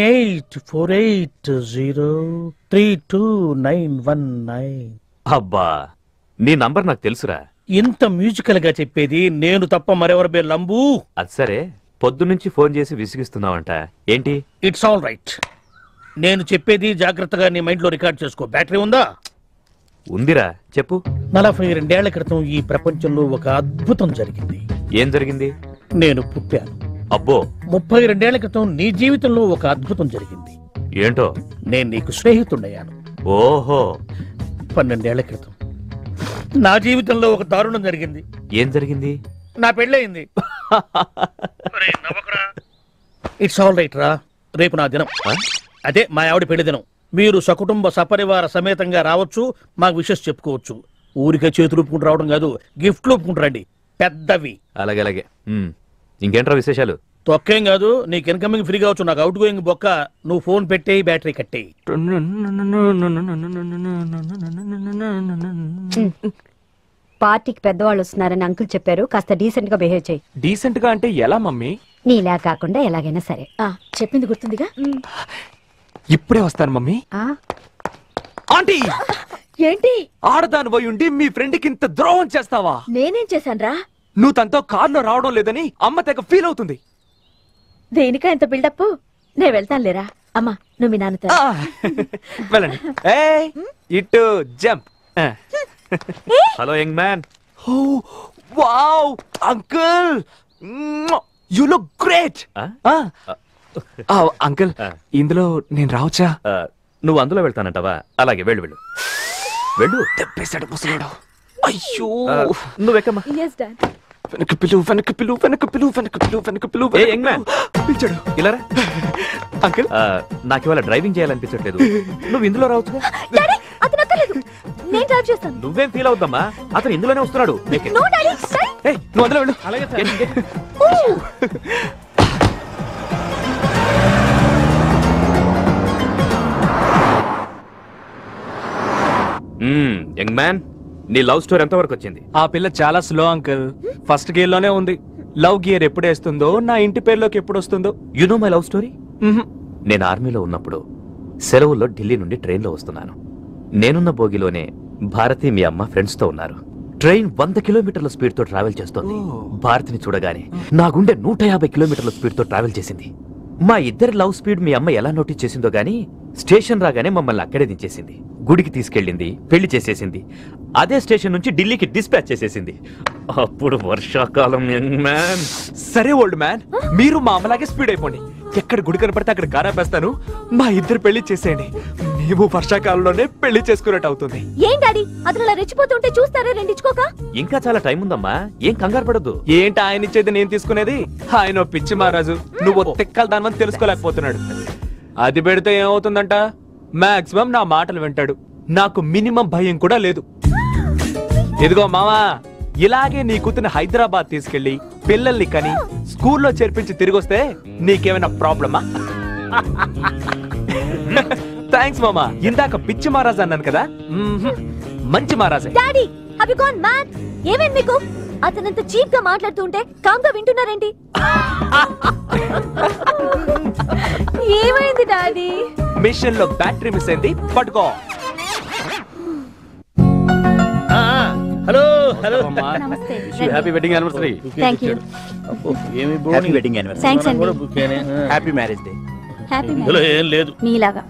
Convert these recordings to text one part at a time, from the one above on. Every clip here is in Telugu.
Eight four eight zero three two nine one nine అబ్బా నీ నంబర్ నాకు తెలుసురా ఇంత మ్యూజికల్ గా చెప్పేది నేను తప్ప మరెవరి పేరు లంబు అది సరే పొద్దునుంచి ఫోన్ చేసి విసిగిస్తున్నావంట ఏంటి ఇట్స్ ఆల్ రైట్ నేను చెప్పేది జాగ్రత్తగా నీ మైండ్ లో రికార్డ్ చేసుకో బ్యాటరీ ఉందా ఉందిరా చెప్పు నలభై రెండేళ్ల క్రితం ఈ ప్రపంచంలో ఒక అద్భుతం జరిగింది ఏం జరిగింది నేను పుట్టాను అబ్బో ముప్పై రెండేళ్ల క్రితం నీ జీవితంలో ఒక అద్భుతం జరిగింది ఏంటో నేను నీకు స్నేహితుడయ్యాను ఓహో పన్నెండేళ్ల క్రితం నా జీవితంలో ఒక దారుణం జరిగింది ఏం జరిగింది నా పెళ్ళయింది ఇట్స్ ఆల్ రైట్ రా రేపు నా దినం ఆ? అదే మా ఆవిడ పెళ్లి దినం మీరు సకుటుంబ సపరివార సమేతంగా రావచ్చు మాకు విషెస్ చెప్పుకోవచ్చు ఊరికే చేతులు ఒప్పుకుంటూ రావడం కాదు గిఫ్ట్లు ఒప్పుకుంటూ రండి పెద్దవి అలాగే అలాగే ఉమ్. ఇంకేంట్రా విశేషాలు తొక్కేం కాదు నీకు ఇన్కమింగ్ ఫ్రీ కావచ్చు నాకు అవుట్ గోయింగ్ బొక్క నువ్వు ఫోన్ పెట్టేయి బ్యాటరీ కట్టేయి పార్టీకి పెద్దవాళ్ళు వస్తున్నారని అంకుల్ చెప్పారు కాస్త డీసెంట్ గా బిహేవ్ చేయి డీసెంట్ గా అంటే ఎలా మమ్మీ నీలా కాకుండా ఎలాగైనా సరే ఆ, చెప్పింది గుర్తుందిగా ఇప్పుడే వస్తాను మమ్మీ ఆ ఆంటీ ఏంటి ఆడదాని పోయి ఉండి మీ ఫ్రెండ్ కి ఇంత ద్రోహం చేస్తావా నేనేం చేశానురా నువ్వు తనతో కార్లో రావడం లేదని అమ్మ తెగ ఫీల్ అవుతుంది దేనికా ఇంత బిల్డప్ నేను వెళ్తాను లేరా అమ్మా నువ్వు మీ నాన్నతో ఆ, వెళ్ళండి ఏయ్, ఇటు jump hello young man wow uncle you look great ఆ? అంకుల్ ఆ. ఇందులో నేను రావచ్చా ఆ, నువ్వు అందులో వెళ్తానంటావా అలాగే వెళ్ళు వెళ్ళు వెళ్ళు తెప్పేశాడు ముసలాడు అయ్యో ఆ, నువ్వెక్కమ్మా ఎస్ డాడ్ వెనక పిలు వెనక పిలు వెనక పిలు వెనక పిలు వెనక పిలు ఏ, యంగ్ మ్యాన్. పిలిచాడు ఇలా రా. అంకుల్ ఆ, నాకు ఇవాళ డ్రైవింగ్ చేయాలనిపించట్లేదు నువ్వు ఇందులో రావచ్చుగా డాడీ అతను అక్కర్లేదు నేను డ్రైవ్ చేస్తాను నువ్వేం ఫీల్ అవుద్దమ్మా అతను ఇందులోనే వస్తున్నాడు Make it. No daddy daddy ఏయ్ నువ్వు అందులో వెళ్ళు అలాగే Get- get- మ్మ్, యంగ్ మ్యాన్ నీ లవ్ స్టోరీ ఎంత వరకు వచ్చింది ఆ పిల్ల చాలా స్లో అంకుల్ ఫస్ట్ గేర్ లోనే ఉంది లవ్ గియర్ ఎప్పుడు వేస్తుందో నా ఇంటి పేరులోకి ఎప్పుడు వస్తుందో you know my love story మ్హూ. నేను ఆర్మీలో ఉన్నప్పుడు సెలవుల్లో ఢిల్లీ నుండి ట్రైన్లో వస్తున్నాను నేనున్న బోగిలోనే భారతి మీ అమ్మ ఫ్రెండ్స్ తో ఉన్నారు ట్రైన్ వంద కిలోమీటర్ల స్పీడ్ తో ట్రావెల్ చేస్తోంది ఓ. భారతిని చూడగానే నా గుండె నూట యాభై కిలోమీటర్ల స్పీడ్ తో ట్రావెల్ చేసింది మా ఇద్దరి లవ్ స్పీడ్ మీ అమ్మ ఎలా నోటీస్ చేసిందో గానీ స్టేషన్ రాగానే మమ్మల్ని అక్కడే దించేసింది గుడికి తీసుకెళ్ళింది పెళ్లి చేసేసింది అదే స్టేషన్ నుంచి ఢిల్లీకి డిస్పాచ్ చేసేసింది అప్పుడు వర్షాకాలం యంగ్ మ్యాన్ సరే ఓల్డ్ మ్యాన్ మీరు మా అమ్మలాగే స్పీడ్ అయిపోండి ఎక్కడ గుడి కనపడితే అక్కడ కారాపేస్తాను మా ఇద్దరు పెళ్లి చేసేయండి మేము వర్షాకాలంలోనే పెళ్లి చేసుకున్నట్టు అవుతుంది ఏం డాడీ అతను అలా రెచ్చిపోతుంటే చూస్తారా రెండించుకోక ఇంకా చాలా టైం ఉందమ్మా ఏం కంగారు పడద్దు ఏంటి ఆయన ఇచ్చేది నేను తీసుకునేది ఆయన ఓ పిచ్చి మహారాజు నువ్వు తెక్కలు దానివని తెలుసుకోలేకపోతున్నాడు అది పెడితే ఏమవుతుందంట మాక్సిమం నా మాటలు వింటాడు నాకు మినిమం భయం కూడా లేదు ఇదిగో మావా ఇలాగే నీ కూతుని హైదరాబాద్ తీసుకెళ్లి పిల్లల్ని కని స్కూల్లో చేర్పించి తిరిగి వస్తే నీకేమైనా ప్రాబ్లమా థ్యాంక్స్ మామా ఇందాక పిచ్చి మహారాజ్ అన్నాను కదా మ్మ్హ్. మంచి మహారాజే డాడీ అవి గాన్ మ్యాడ్ ఏమైంది మీకు అతనంత చీప్ గా మాట్లాడుతుంటే కామ్ గా వింటున్నారేంటి ఏమైంది డాడీ మిషన్ లో బ్యాటరీ మిస్ అయింది పట్టుకో ఆ, హలో హలో నమస్తే happy wedding anniversary thank you అబ్బో, ఏమి హ్యాపీ బోని. వెడ్డింగ్ యానివర్సరీ థ్యాంక్స్ మనం కూడా అండి బుక్కేనే. ఆ. హ్యాపీ మ్యారేజ్ డే హ్యాపీ ఇందులో ఏం లేదు మీలాగా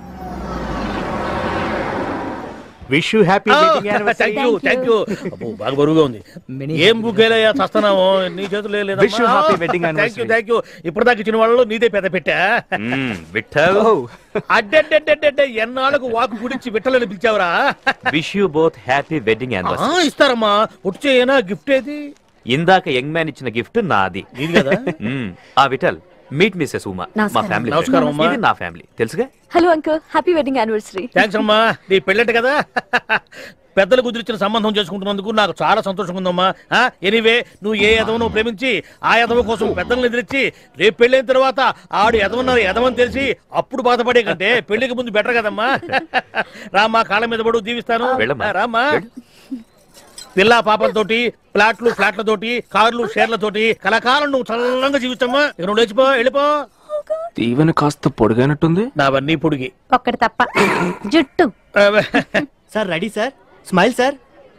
wish you happy wedding thank you Thank thank you అబ్బో, బాగా బరువుగా ఉంది Many ఏం బుక్కేలయ్యా చస్తున్నాము నీ చేతులు Wish you happy wedding thank you anniversary. Thank you ఇప్పటిదాకా ఇచ్చిన వాళ్ళు నీదే పెద్ద పెట్టా మ్మ్, విఠల్ అడ్డెడ్డెడ్డెడ్డె ఎన్నాళ్ళకు వాకు గురించి విట్టలని పిలిచావురా wish you both happy wedding ఆ, యానివర్సరీ ఇస్తారమ్మా ఒట్టి చేయనా గిఫ్ట్ ఏది ఇందాక యంగ్ మ్యాన్ ఇచ్చిన గిఫ్ట్ నాది ఇది కదా మ్మ్. ఆ విఠల్ మీట్ మిస్సెస్ ఉమా మా నమస్కారం. ఫ్యామిలీ నమస్కారం, అమ్మా. ఇది నా ఫ్యామిలీ తెలుసుగా hello uncle happy wedding anniversary thanks అమ్మా నీ పెళ్ళంట కదా పెద్దలు కుదిరిచిన సంబంధం చేసుకుంటున్నందుకు నాకు చాలా సంతోషంగా ఉందమ్మా ఎనీవే నువ్వు ఏ ఎదవను ప్రేమించి ఆ ఎదవ కోసం పెద్దలను ఎదిరించి రేపు పెళ్ళైన తర్వాత ఆడు ఎదవన్నారు ఎదవని తెలిసి అప్పుడు బాధపడే కంటే పెళ్లికి ముందు బెటర్ కదమ్మా రామ్మా కాళ్ళ మీద పడు దీవిస్తాను వెళ్ళమ్మా. ఆ, రామ్మా వెళ్ళు. పిల్ల పాపలతోటి ప్లాట్లు ఫ్లాట్లతోటి కార్లు షేర్లతోటి కలకాలం నువ్వు చల్లంగా జీవిస్తమ్మా ఇక నువ్వు లేచిపో వెళ్ళిపో దీవెన కాస్త పొడిగైనట్టుంది నావన్నీ పొడిగి ఒక్కటి తప్ప జుట్టు sir ready sir smile sir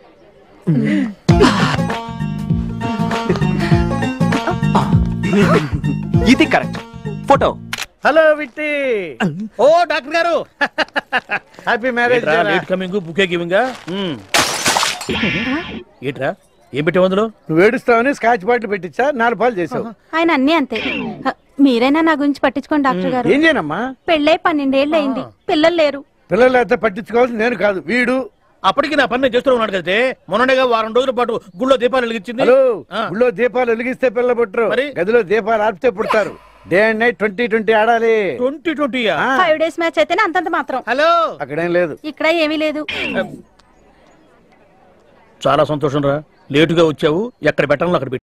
ఇది కరెక్ట్ ఫోటో హలో విట్టి ఓ డాక్టర్ గారు happy marriage late coming bouquet giving ఏట్రా ఏం పెట్టావు అందులో నువ్వు ఏడుస్తావని స్కాచ్ బాటిల్ పెట్టించా నాలుగు పాలు చేసావు ఆయన అన్నీ అంతే హ, మీరైనా నా గురించి పట్టించుకోండి డాక్టర్ గారు ఏం చేయనమ్మా పెళ్ళై పన్నెండేళ్ళు అయింది పిల్లలు లేరు పిల్లలు అయితే పట్టించుకోవాల్సి నేను కాదు వీడు అప్పటికి నా పని నేను చేస్తూ ఉన్నాడు కదే మొన్ననేగా వారం రోజుల పాటు గుళ్ళో దీపాలు వెలిగించింది హలో ఆ. ఊళ్ళో దీపాలు వెలిగిస్తే పిల్లలు పుట్టరు మరి? గదిలో దీపాలు ఆపితే పుడతారు day and night twenty twenty ఆడాలి ట్వంటీ ట్వంటీ ఆ, ఫైవ్ డేస్ మ్యాచ్ అయితేనే అంతంత మాత్రం హలో అక్కడేం లేదు ఇక్కడ ఏమీ లేదు చాలా సంతోషం రా లేటుగా వచ్చావు ఎక్కడ పెట్టాలో అక్కడ పెట్టు